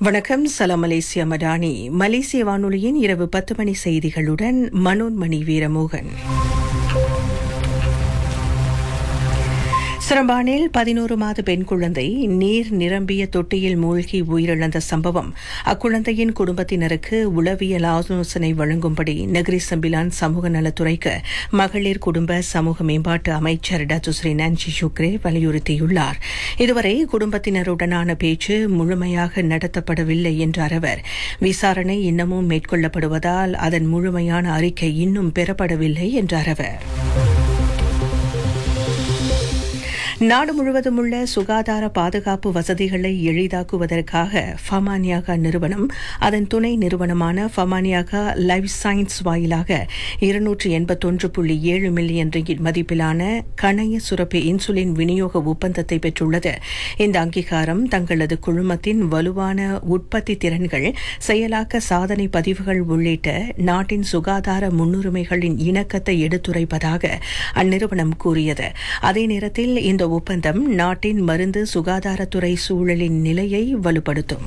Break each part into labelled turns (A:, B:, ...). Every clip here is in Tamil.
A: வணக்கம் சலாம் மலேசியா மடானி மலேசிய வானொலியின் இரவு பத்து மணி செய்திகளுடன் மனோன்மணி வீரமோகன் சிரம்பானில் பதினோரு மாத பெண் குழந்தை நீர் நிரம்பிய தொட்டியில் மூழ்கி உயிரிழந்த சம்பவம் அக்குழந்தையின் குடும்பத்தினருக்கு உளவியல் ஆலோசனை வழங்கும்படி நகரி சம்பிலான் சமூக நலத்துறைக்கு மகளிர் குடும்ப சமூக மேம்பாட்டு அமைச்சர் டத்துஸ்ரீ நான்சி சுக்ரே வலியுறுத்தியுள்ளார் இதுவரை குடும்பத்தினருடனான பேச்சு முழுமையாக நடத்தப்படவில்லை என்றார் அவர் விசாரணை இன்னமும் மேற்கொள்ளப்படுவதால் அதன் முழுமையான அறிக்கை இன்னும் பெறப்படவில்லை என்றார் அவர் நாடு முழுவதும் உள்ள சுகாதார பாதுகாப்பு வசதிகளை எளிதாக்குவதற்காக ஃபமானியாகா நிறுவனம் அதன் துணை நிறுவனமான ஃபமானியாகா லைஃப் சயின்ஸ் வாயிலாக இருநூற்று எண்பத்தொன்று புள்ளி ஏழு மில்லியன் ரிங்கிட் மதிப்பிலான கணைய சுரப்பி இன்சுலின் விநியோக ஒப்பந்தத்தை பெற்றுள்ளது இந்த அங்கீகாரம் தங்களது குழுமத்தின் வலுவான உற்பத்தி திறன்கள் செயலாக்க சாதனை பதிவுகள் உள்ளிட்ட நாட்டின் சுகாதார முன்னுரிமைகளின் இணக்கத்தை எடுத்துரைப்பதாக அந்நிறுவனம் கூறியது அதே நேரத்தில் இந்த ஒப்பந்தம் நாட்டின் மருந்து சுகாதாரத்துறை சூழலின் நிலையை வலுப்படுத்தும்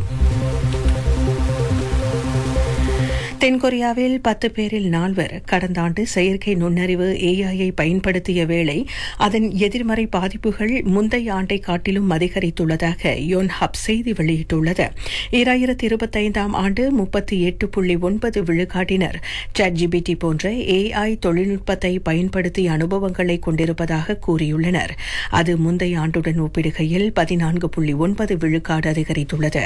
A: தென்கொரியாவில் பத்து பேரில் நால்வர் கடந்த ஆண்டு செயற்கை நுண்ணறிவு ஏஐயை பயன்படுத்திய வேளை அதன் எதிர்மறை பாதிப்புகள் முந்தைய ஆண்டை காட்டிலும் அதிகரித்துள்ளதாக யோன் ஹப் செய்தி வெளியிட்டுள்ளது இராயிரத்தி இருபத்தைந்தாம் ஆண்டு முப்பத்தி எட்டு புள்ளி ஒன்பது விழுக்காட்டினர் சாட் ஜிபிடி போன்ற ஏஐ தொழில்நுட்பத்தை பயன்படுத்திய அனுபவங்களை கொண்டிருப்பதாக கூறியுள்ளனர் அது முந்தைய ஆண்டுடன் ஒப்பிடுகையில் பதினான்கு புள்ளி ஒன்பது விழுக்காடு அதிகரித்துள்ளது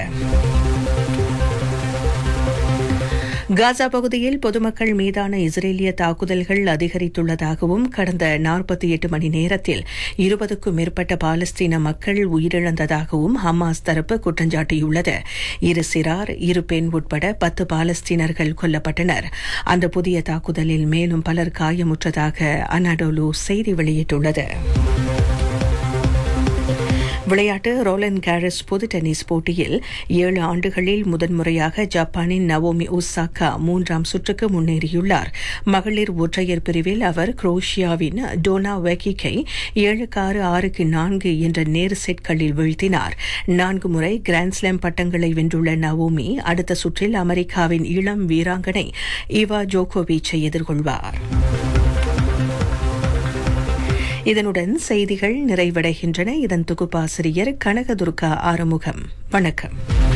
A: காசா பகுதியில் பொதுமக்கள் மீதான இஸ்ரேலிய தாக்குதல்கள் அதிகரித்துள்ளதாகவும் கடந்த நாற்பத்தி எட்டு மணி நேரத்தில் இருபதுக்கும் மேற்பட்ட பாலஸ்தீன மக்கள் உயிரிழந்ததாகவும் ஹமாஸ் தரப்பு குற்றஞ்சாட்டியுள்ளது இரு சிறார் இரு பெண் உட்பட பத்து பாலஸ்தீனர்கள் கொல்லப்பட்டனர் அந்த புதிய தாக்குதலில் மேலும் பலர் காயமுற்றதாக அனாடோலு செய்தி வெளியிட்டுள்ளது விளையாட்டு ரோலன் கேரஸ் பொது டென்னிஸ் போட்டியில் ஏழு ஆண்டுகளில் முதன்முறையாக ஜப்பானின் நவோமி ஒசாக்கா மூன்றாம் சுற்றுக்கு முன்னேறியுள்ளார் மகளிர் ஒற்றையர் பிரிவில் அவர் குரோஷியாவின் டோனா வெக்கிக்கை ஏழுக்கு ஆறு ஆறுக்கு நான்கு என்ற நேர் செட்களில் வீழ்த்தினார் நான்கு முறை கிராண்ட்ஸ்லாம் பட்டங்களை வென்றுள்ள நவோமி அடுத்த சுற்றில் அமெரிக்காவின் இளம் வீராங்கனை இவா ஜோகோவிச்சை எதிர்கொள்வார் இதனுடன் செய்திகள் நிறைவடைகின்றன இதன் தொகுப்பாசிரியர் கனகதுர்கா ஆறுமுகம் வணக்கம்